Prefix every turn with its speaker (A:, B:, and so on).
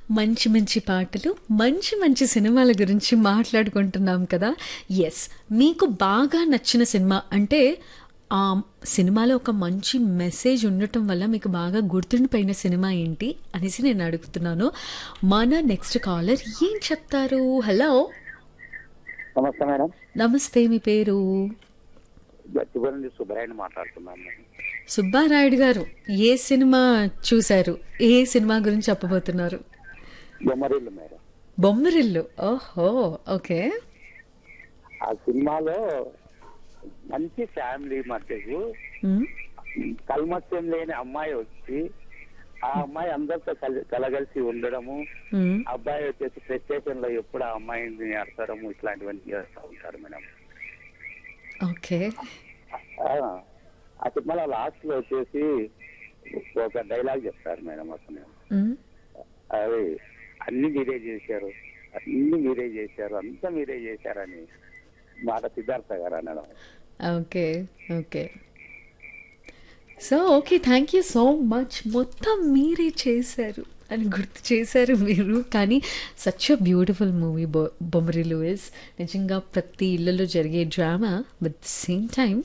A: మంచి మంచి పాటలు మంచి మంచి సినిమాల గురించి మాట్లాడుకుంటున్నాం కదా ఎస్ మీకు బాగా నచ్చిన సినిమా అంటే ఆ సినిమాలో ఒక మంచి మెసేజ్ ఉండటం వల్ల మీకు బాగా గుర్తుండిపోయిన సినిమా ఏంటి అనేసి నేను అడుగుతున్నాను మన నెక్స్ట్ కాలర్ ఏం చెప్తారు హలో
B: నమస్తే మేడం
A: నమస్తే మీ పేరు
B: గచ్చిబౌలి నుండి సుబ్బరాయని మాట్లాడుతున్నాను మేడం
A: సుబ్బారాయుడు గారు ఏ సినిమా చూశారు ఏ సినిమా గురించి చెప్పబోతున్నారు
B: బొమ్మరిల్లు మేడం
A: బొమ్మరిల్లు ఓహో ఓకే
B: ఆ సినిమాలో మంచి ఫ్యామిలీ మధ్యకు
A: మ్మ్.
B: కల్మత్యం లేని అమ్మాయి వచ్చి ఆ అమ్మాయి అందరితో కలి కలగలిసి ఉండడము
A: మ్మ్.
B: అబ్బాయి వచ్చేసి ప్రెస్టేషన్ లో ఎప్పుడు ఆ అమ్మాయిని అడగడము ఇట్లాంటివన్నీ చేస్తూ ఉంటారు మేడం
A: ఓకే
B: ఆ, ఆ సినిమాలో లాస్ట్ లో వచ్చేసి ఒక డైలాగ్ చెప్తారు మేడం అతను
A: మ్మ్.
B: అవి అన్ని మీరే చేశారు అన్ని మీరే చేశారు అంతా మీరే చేశారని మాట సిద్ధార్థ గారు అనడం
A: okay okay so okay thank you so much మొత్తం మీరే చేశారు అని గుర్తు చేశారు మీరు కానీ సచ్ అ బ్యూటిఫుల్ మూవీ బొ బొమ్మరిలు ఇస్ నిజంగా ప్రతి ఇళ్ళలో జరిగే డ్రామా విత్ సేమ్ టైం